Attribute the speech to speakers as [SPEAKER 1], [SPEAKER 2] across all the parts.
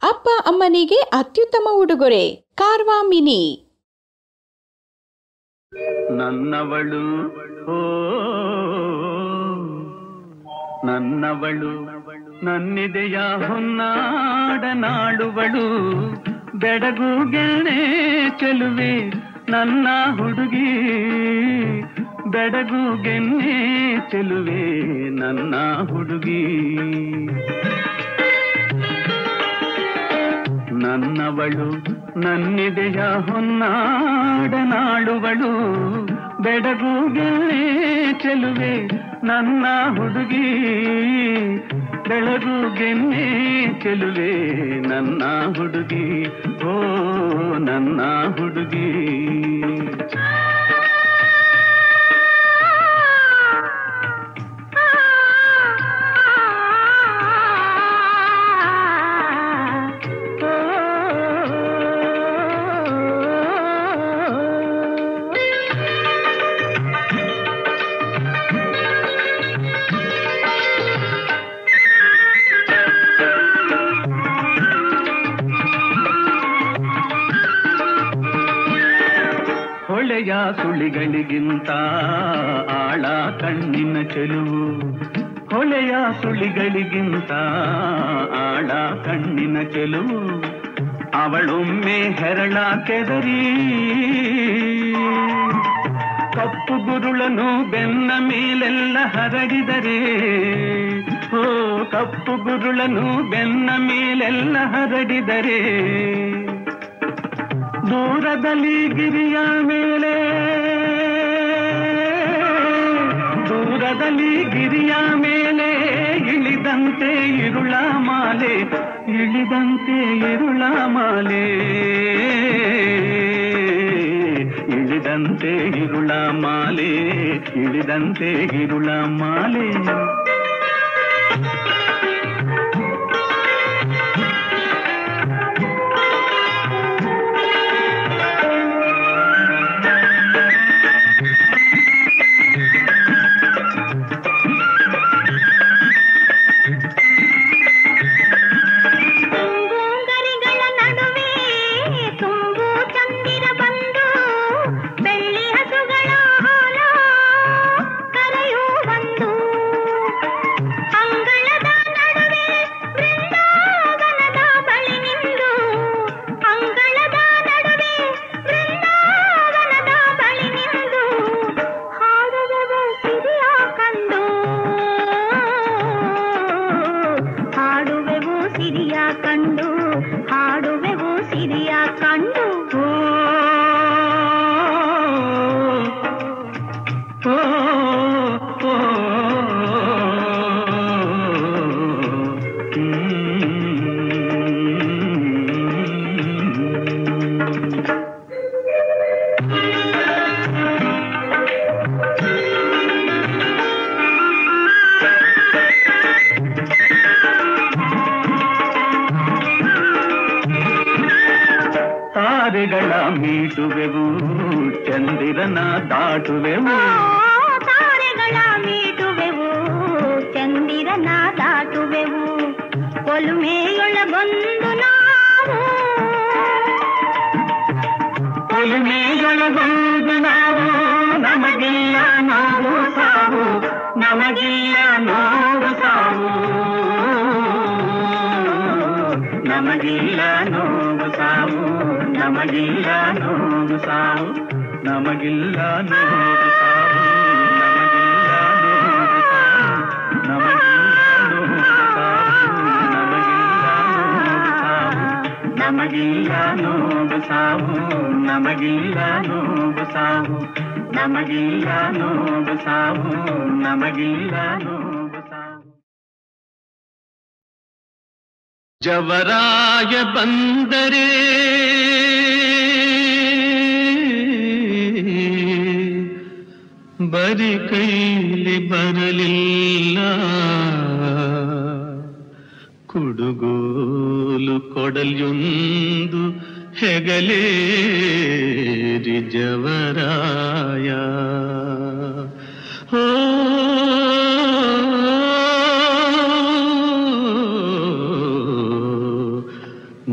[SPEAKER 1] ಅಪ್ಪ ಅಮ್ಮನಿಗೆ ಅತ್ಯುತ್ತಮ ಉಡುಗೊರೆ ಕಾರ್ವಾ ಮಿನಿ
[SPEAKER 2] ನನ್ನವಳು ಓ ನನ್ನವಳು ನನ್ನಿದೆಯ ಹೊನ್ನಾಡನಾಡುವಳು ಬೆಡಗು ಗೆಣೆ ಚೆಲುವೆ ನನ್ನ ಹುಡುಗಿ ಬೆಡಗು ಗೆನ್ನೆ ಚೆಲುವೆ ನನ್ನ ಹುಡುಗಿ ನನ್ನವಳು ನನ್ನಿದೆಯ ಹೊನ್ನಾಡನಾಡುವಳು ಬೆಡಗುಗೆಲ್ಲೇ ಚೆಲುವೆ ನನ್ನ ಹುಡುಗಿ ಬೆಳಗುಗೆನ್ನೆ ಚೆಲುವೆ ನನ್ನ ಹುಡುಗಿ ಓ ನನ್ನ ಹುಡುಗಿ ಹೊಳೆಯ ಸುಳಿಗಳಿಗಿಂತ ಆಳ ಕಣ್ಣಿನ ಚೆಲುವು ಹೊಳೆಯ ಸುಳಿಗಳಿಗಿಂತ ಆಳ ಕಣ್ಣಿನ ಚೆಲುವು ಅವಳೊಮ್ಮೆ ಹೆರಳ ಕೆದರಿ ಕಪ್ಪು ಗುರುಳನು ಬೆನ್ನ ಮೇಲೆಲ್ಲ ಹರಡಿದರೆ ಓ ಕಪ್ಪು ಗುರುಳನು ಬೆನ್ನ ಮೇಲೆಲ್ಲ ಹರಡಿದರೆ ದೂರದಲ್ಲಿ ಗಿರಿಯ ಮೇಲೆ ದೂರದಲ್ಲಿ ಗಿರಿಯ ಮೇಲೆ ಇಳಿದಂತೆ ಇರುಳ ಮಾಲೆ ಇಳಿದಂತೆ ಇರುಳ ಮಾಲೆ ಇಳಿದಂತೆ ಇರುಳ ಮಾಲೆ ಇಳಿದಂತೆ ಇರುಳ ಮಾಲೆ
[SPEAKER 3] ಗರಿಗಳ ನಡುವೆ ತುಂಬು ಚಂದಿರ ಬಂದು ಬೆಳ್ಳಿ ಹಸುಗಳ ಹಾಲ ಕರೆಯು ಬಂದು ಅಂಗಳದ ನಡುವೆ ಬೃಂದಾವನದ ಬಳಿ ನಿಂದು ಅಂಗಳದ ನಡುವೆ ಬೃಂದಾವನದ ಬಳಿ ನಿಂದು ಹಾಡುವೆವು ಸಿರಿಯ ಕಂಡು ಹಾಡುವೆವು ಸಿರಿಯ ಕಂಡು ಹಾಡುವೆವು ಸಿರಿಯ ಕಂಡು
[SPEAKER 2] ಓ, ಓ, ಹ್ಮ್. ತಾರೆಗಳ ಮೀಟುವೆವು ಚಂದಿರನ ದಾಟುವೆವು
[SPEAKER 3] ಆ ತಾರೆಗಳ ಮೀಟುವೆವು ಚಂದಿರನ ದಾಟುವೆವು ಒಲುಮೆಯೊಳಗೊಂದು ನಾವು
[SPEAKER 2] ಒಲುಮೆಗಳಗೊಂದು ನಾವು ನಮಗಿಲ್ಲ ನೋವು ಸಾವು ನಮಗಿಲ್ಲ ನೋವು ಸಾವು ನಮಗಿಲ್ಲ ನೋವು ಸಾವು ನಮಗಿಲ್ಲ ನೋವು ಸಾವು ನಮಗಿಲ್ಲ ನೋವು ಸಾವು ನಮಗಿಲ್ಲ ನೋವು ಸಾವು ನಮಗಿಲ್ಲ ನೋವು ಸಾವು ನಮಗಿಲ್ಲ ನೋವು ಸಾವು ನಮಗಿಲ್ಲ ನೋವು ಸಾವು ನಮಗಿಲ್ಲ ನೋವು ಸಾವು ನಮಗಿಲ್ಲ ನೋವು ಸಾವು ಜವರಾಯ ಬಂದರೆ ಬರಿ ಕೈಲಿ ಬರಲಿಲ್ಲ ಕುಡುಗೋಲು ಕೊಡಲ್ಯೊಂದು ಹೆಗಲೇರಿ ಜವರಾಯ ಓ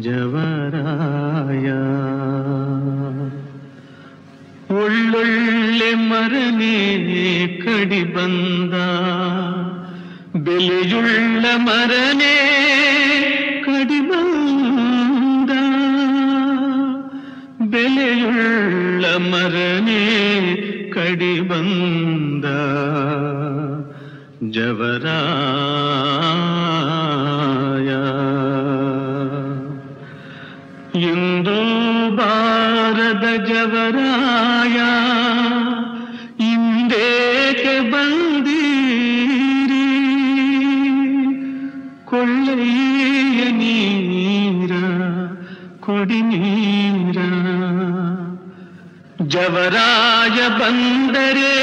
[SPEAKER 2] ಜವರಾಯ ಒಳ್ಳೊಳ್ಳೆ ಮರನೇ ಕಡಿ ಬಂದ ಬೆಲೆಯುಳ್ಳ ಮರನೇ ಕಡಿ ಬಂದ ಬೆಲೆಯುಳ್ಳ ಮರನೇ ಕಡಿ ಬಂದ ಜವರಾಯ ಇಂದು ಬಾರದ ಜವರಾಯ ಇಂದೇಕೆ ಬಂದೀರಿ ಕೊಳ್ಳೆಯ ನೀರ ಕೊಡಿ ನೀರ ಜವರಾಯ ಬಂದರೆ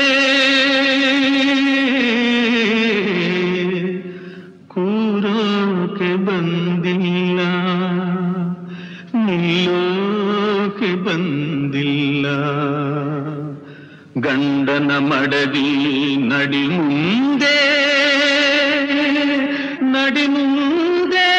[SPEAKER 2] ಕೂರೋಕೆ ಬಂದಿಲ್ಲ ನಿಲ್ಲೋಕೆ ಬಂದಿಲ್ಲ ಗಂಡನ ಮಡದಿ ನಡಿ ಮುಂದೆ ನಡಿ ಮುಂದೆ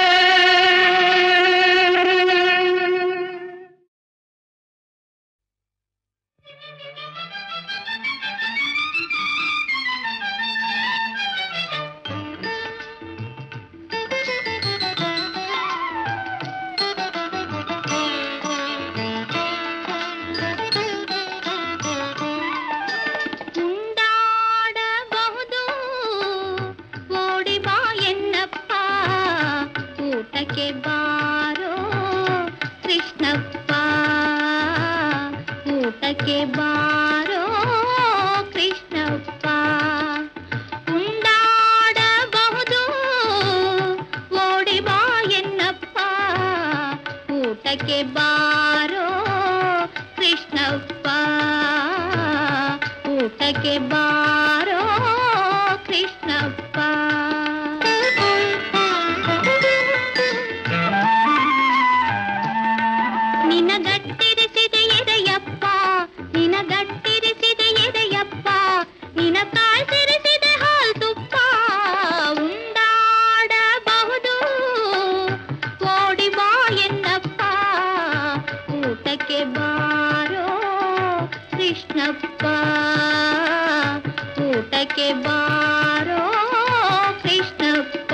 [SPEAKER 3] ಉಂಡಾಡಬಹುದು ಓಡಿ ಬಾ ಎನ್ನಪ್ಪ ಊಟಕ್ಕೆ ಬಾರೋ ಕೃಷ್ಣಪ್ಪ ಊಟಕ್ಕೆ ಬಾರೋ ಕೃಷ್ಣಪ್ಪ ಉಂಡಾಡಬಹುದು ಓಡಿ ಬಾ ಎನ್ನಪ್ಪ ಊಟಕ್ಕೆ ಬಾರೋ ಕೃಷ್ಣಪ್ಪ ಊಟಕ್ಕೆ ಬಾರೋ ಕೃಷ್ಣಪ್ಪ ನಿನಗಟ್ಟಿರಿಸಿದ ಎದೆಯಪ್ಪ ನಿನಗಟ್ಟಿರಿಸಿದ ಎದೆಯಪ್ಪ ನಿನ ಕಾಯ್ಸಿರಿಸಿದ ಹಾಲ್ ತುಪ್ಪ ಉಂಡಾಡಬಹುದು ಓಡಿ ಬಾ ಎನ್ನಪ್ಪ ಊಟಕ್ಕೆ ಬಾರೋ ಕೃಷ್ಣಪ್ಪ ಊಟಕ್ಕೆ ಬಾರೋ ಕೃಷ್ಣಪ್ಪ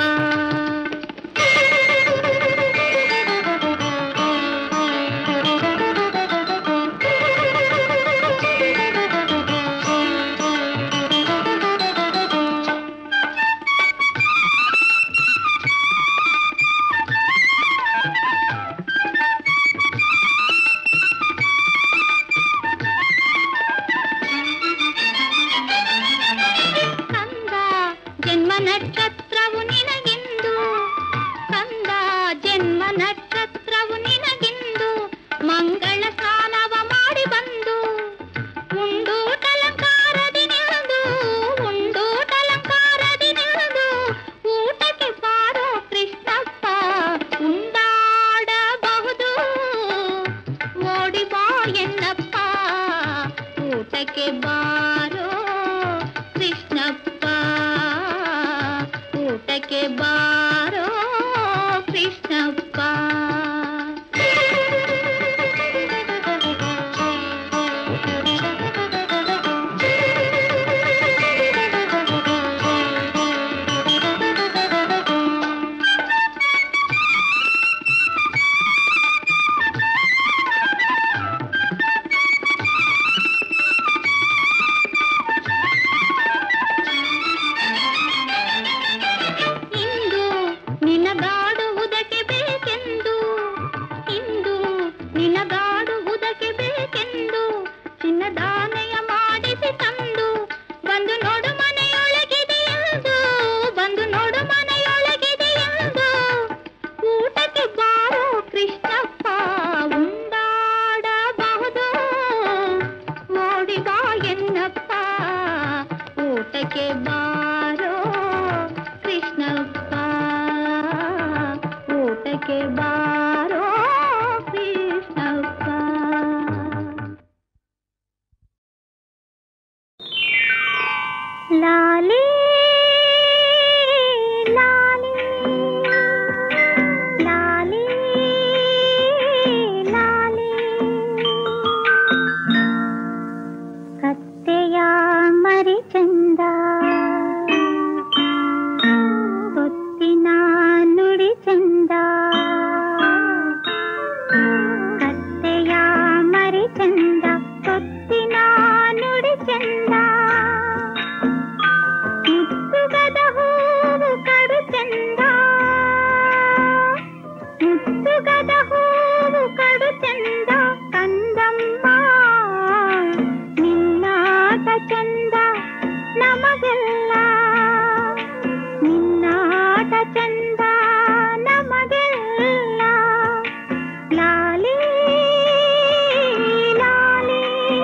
[SPEAKER 3] ಕಂದ ಜನ್ಮ ನಕ್ಷತ್ರವು ನಿನಗಿಂದು ಕಂದ ಜನ್ಮ ನಕ್ಷತ್ರವು ನಿನಗಿಂದು ಮಂಗಳ ಸ್ನಾನವ ಮಾಡಿ ಬಂದು ಉಂಡು ಟಲಂಕಾರದಿ ನಿಲ್ದು ಉಂಡು ಟಲಂಕಾರದಿ ನಿಲ್ದು ಊಟಕ್ಕೆ ಬಾರೋ ಕೃಷ್ಣಪ್ಪ ಉಂಡಾಡಬಹುದು ಓಡಿ ಬಾ ಎನ್ನಪ್ಪ ಊಟಕ್ಕೆ ಬಾರೋ ಕೃಷ್ಣಪ್ಪ ಊಟಕ್ಕೆ ಬಾರೋ ಕೃಷ್ಣಪ್ಪ ಇಂದು ನಿನಗಾಡುವುದಕ್ಕೆ ಬೇಕೆಂದು ಇಂದು ನಿನಗಾಡುವುದಕ್ಕೆ ಬೇಕೆಂದು ಚಿನ್ನದಾನೆಯ ಮಾಡಿಸಿ ತಂದು ಬಂದು ನೋಡು ಮನೆಯೊಳಗಿದೆ ಎಂದು ಬಂದು ನೋಡು ಮನೆಯೊಳಗಿದೆ ಎಂದು ಊಟಕ್ಕೆ ಬಾರೋ ಕೃಷ್ಣಪ್ಪ ಉಂಡಾಡಬಹುದು ಓಡಿ ಬಾ ಎನ್ನಪ್ಪ ಊಟಕ್ಕೆ ಬಾರೋ ಕೃಷ್ಣಪ್ಪ ಊಟಕ್ಕೆ ಬಾರೋ ಕೃಷ್ಣಪ್ಪ ಲಾಲಿ ಲಾಲಿ ಲಾಲಿ ಮುತ್ತುಗದ ಹೂವು ಕಡು ಚಂದ ಕಂದಮ್ಮ ನಿನ್ನಾಟ ಚಂದ ನಮಗೆಲ್ಲ ನಿನ್ನಾಟ ಚಂದ ನಮಗೆಲ್ಲ ಲಾಲಿ ಲಾಲಿ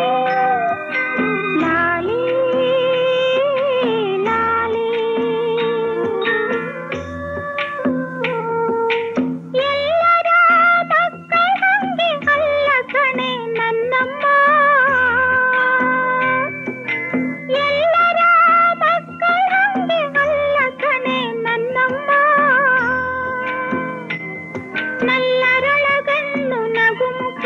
[SPEAKER 3] ಲಾಲಿ ಲಾಲಿ ಎಲ್ಲರ ಮಕ್ಕಳಂಗೆ ಅಲ್ಲ ಕಣೆ ನನ್ನಮ್ಮ ಎಲ್ಲರ ಮಕ್ಕಳಂಗೆ ಅಲ್ಲ ಕಣೆ ನನ್ನಮ್ಮ ನಲ್ಲರೊಳಗಣ್ಣು ನಗುಮುಖ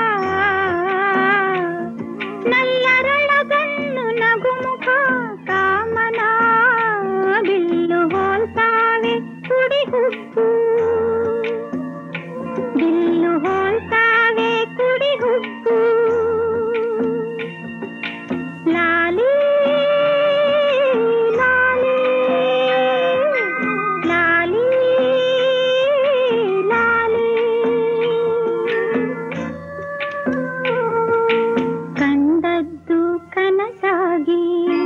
[SPEAKER 3] ನಲ್ಲರೊಳಗಣ್ಣು ನಗುಮುಖ ಕಾಮನ ಬಿಲ್ಲು ಹೋಲ್ತಾವೆ ಕುಡಿ ಹುಬ್ಬು ಬಿಲ್ಲು ಹೋಲ್ತಾವೆ ಕುಡಿ ಹುಬ್ಬು ಲಾಲಿ ಲಾಲಿ ಲಾಲಿ ಲಾಲಿ ಕಂಡದ್ದು ಕನಸಾಗಿ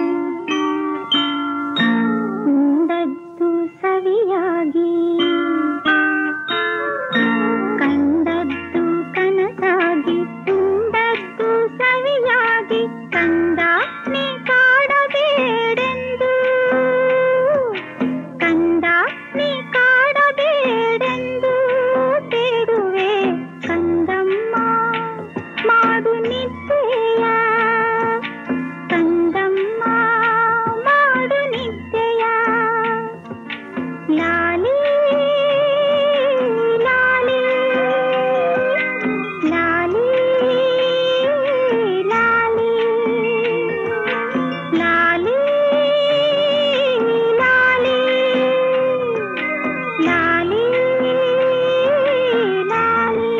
[SPEAKER 3] ಉಂಡದ್ದು ಸವಿಯಾಗಿ ಕಂಡದ್ದು ಕನಸಾಗಿ ಉಂಡದ್ದು ಸವಿಯಾಗಿ ಕಂದ ನೀ ಕಾಡಬೇಡೆಂದು ಕಂದ ನೀ ಕಾಡಬೇಡೆಂದು ಬೇಡುವೆ ಕಂದಮ್ಮ ಮಾಡು ನಿದ್ದೆಯ ಕಂದಮ್ಮ ಮಾಡು ನಿದ್ದೆಯ ಲಾಲಿ ಲಾಲಿ ಲಾಲಿ ಲಾಲಿ ಲಾಲಿ ಲಾಲಿ ಲಾಲಿ ಲಾಲಿ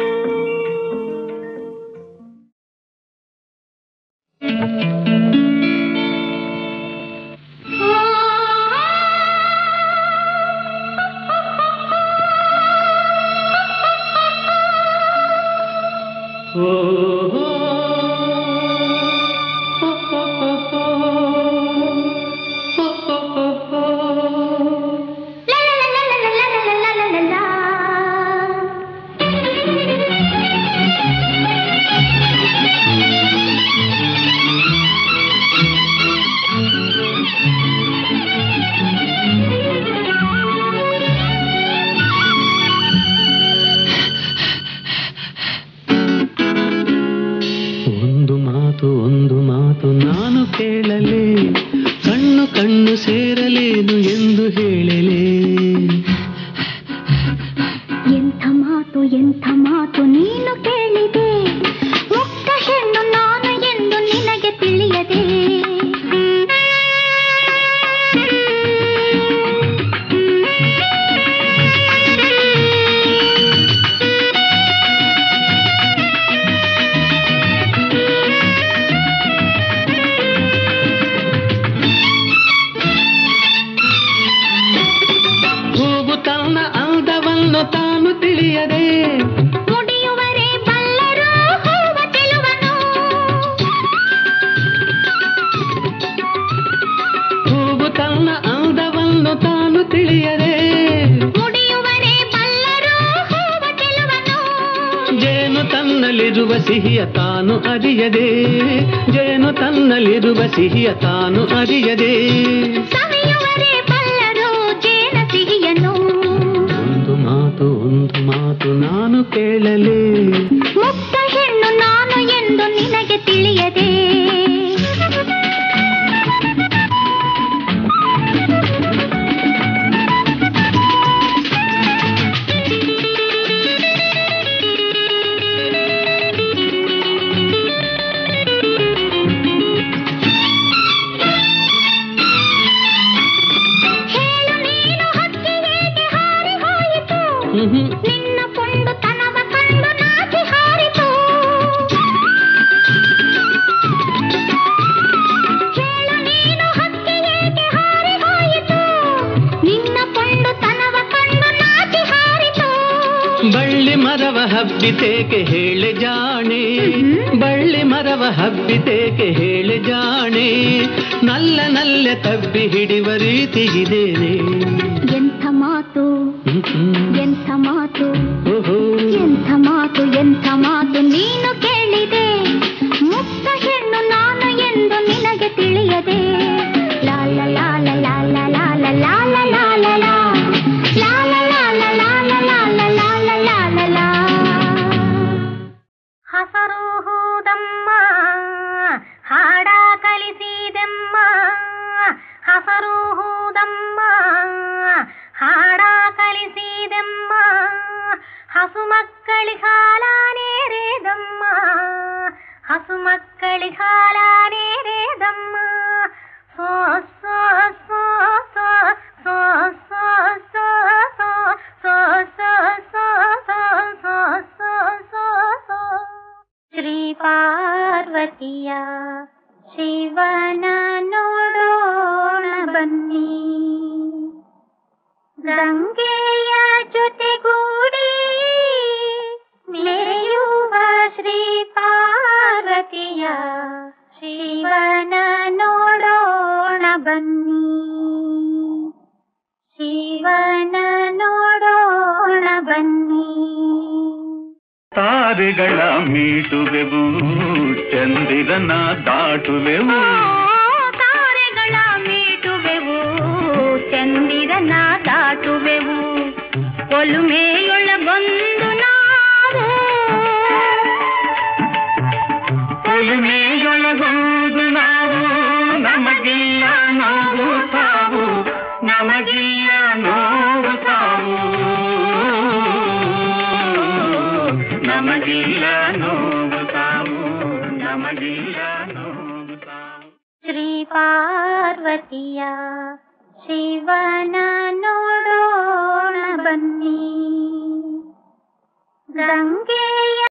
[SPEAKER 2] ಒಂದು ಮಾತು ಒಂದು ಮಾತು ನಾನು ಕೇಳಲೇ ಕಣ್ಣು ಕಣ್ಣು ಸೇರಲೇನು ಎಂದು ಹೇಳಲೇ
[SPEAKER 3] ಎಂಥ ಮಾತು ಎಂಥ ಮಾತು ನೀನು ಕೇಳಿದೆ ಮುಕ್ತ ಹೆಣ್ಣು ನಾನು ಎಂದು ನಿನಗೆ ತಿಳಿಯದೆ
[SPEAKER 2] ಹೂವು ತನ್ನ ಅಂದವನ್ನು ತಾನು ತಿಳಿಯದೆ
[SPEAKER 3] ಮುಡಿಯುವರೆ ಬಲ್ಲರು ಹೂವ ಚೆಲುವನು
[SPEAKER 2] ಹೂವು ತನ್ನ ಅಂದವನ್ನು ತಾನು ತಿಳಿಯದೆ
[SPEAKER 3] ಮುಡಿಯುವರೆ ಬಲ್ಲರು ಹೂವ ಚೆಲುವನು
[SPEAKER 2] ಜೇನು ತನ್ನಲ್ಲಿರುವ ಸಿಹಿಯ ತಾನು ಅರಿಯದೆ ಜೇನು ತನ್ನಲ್ಲಿರುವ ಸಿಹಿಯ ತಾನು ಅರಿಯದೆ
[SPEAKER 3] ಸವಿಯುವರೆ ಬಲ್ಲರು ಜೇನ ಸಿಹಿಯನು
[SPEAKER 2] ಒಂದು ಮಾತು ಒಂದು ಮಾತು ನಾನು ಕೇಳಲೇ
[SPEAKER 3] ಮುಕ್ತ ಹೆಣ್ಣು ನಾನು ಎಂದು ನಿನಗೆ ತಿಳಿಯದೆ ಹೇಳು ನೀನು ಹಕ್ಕಿ ಹೇಗೆ ಹಾರಿ ಹೋಯಿತು
[SPEAKER 2] ಹ್ಮ್
[SPEAKER 3] ನಿನ್ನ ಕೊಂಡು ತನವ ಕಂಡು ನಾಚಿ ಹಾರಿತು ಹೇಳು ನೀನು ಹಕ್ಕಿ ಹೇಗೆ ಹಾರಿ ಹೋಯಿತು ನಿನ್ನ ಕೊಂಡು ತನವ ಕಂಡು ನಾಚಿ ಹಾರಿತು
[SPEAKER 2] ಬಳ್ಳಿ ಮರವ ಹಬ್ಬಿತೇಕೆ ಹೇಳೆ ಜಾಣೆ ಬಳ್ಳಿ ಮರವ ಹಬ್ಬಿತೇಕೆ ಹೇಳೆ ಜಾಣೆ ನಲ್ಲ ನಲ್ಲೆ ತಬ್ಬಿ ಹಿಡಿವ ರೀತಿ ಇದೇನೆ
[SPEAKER 3] ಎಂಥ ಮಾತು
[SPEAKER 2] ಹ್ಮ್ ಹ್ಮ್.
[SPEAKER 3] ಎಂಥ ಮಾತು
[SPEAKER 2] ಓಹೋ
[SPEAKER 3] ಎಂಥ ಮಾತು ಎಂಥ ಮಾತು ನೀನು ಕೇಳಿದೆ ಮುಕ್ತ ಹೆಣ್ಣು ನಾನು ಎಂದು ನಿನಗೆ ತಿಳಿಯದೆ ಲಾಲ ಲಾಲ ಲಾಲ ಲಾಲ ಲಾಲ ಲಾಲ ಲಾ. ಲಾಲ ಲಾಲ ಲಾಲ ಲಾಲ ಲಾಲ ಲಾಲ ಲಾ. ಹಸರು ಹೂದಮ್ಮ ಹಾಡ ಕಲಿಸಿದೆಮ್ಮ ಹಸರು ಹೂದಮ್ಮ ಹಾಡ ಕಲಿಸಿದೆಮ್ಮ ಹಸು ಮಕ್ಕಳಿ ಹಾಲ ನೇರೆದಮ್ಮ ಹಸು ಮಕ್ಕಳಿ ಹಾಲ ನೇರೆದಮ್ಮ ಸೋ ಸೋ ಸೋ ಸೋ ಸೋ ಸೋ ಸೋ ಸೋ ಸೋ ಸೋ ಸೋ ಸೋ ಸೋ ಸೋ ಸೋ ಶ್ರೀ ಪಾರ್ವತಿಯ ಶಿವನ ನೋಡೋಣ ಬನ್ನಿ ಗಂಗೆಯ ಜೊತೆಗೂಡಿ ಮೆರೆಯುವ ಶ್ರೀ ಪಾರ್ವತಿಯ ಶಿವನ ನೋಡೋಣ ಬನ್ನಿ ಶಿವನ ನೋಡೋಣ ಬನ್ನಿ
[SPEAKER 4] ತಾರೆಗಳ ಮೀಟುವೆವು ಚಂದಿರನ ದಾಟುವೆವು
[SPEAKER 3] ತಾರೆಗಳ ಮೀಟುವೆವು ಚಂದಿರನ ದಾಟುವೆವು ಒಲುಮೆಯೊಳಗೊಂದು ನಾವು
[SPEAKER 4] ಒಲುಮೆಯೊಳಗೋದು ನಾವು ನಮಗಿಲ್ಲ ನೋವು ತಾವು ನಮಗಿಲ್ಲ ನೋವು ತಾವು ನಮಗಿಲ್ಲ ನೋವು ತಾವು ನಮಗಿಲ್ಲ ನೋವು ತಾವು
[SPEAKER 3] ಶ್ರೀ ಪಾರ್ವತಿಯ ಶಿವನ ನೋಡೋಣ ಬನ್ನಿ ಗಂಗೆಯ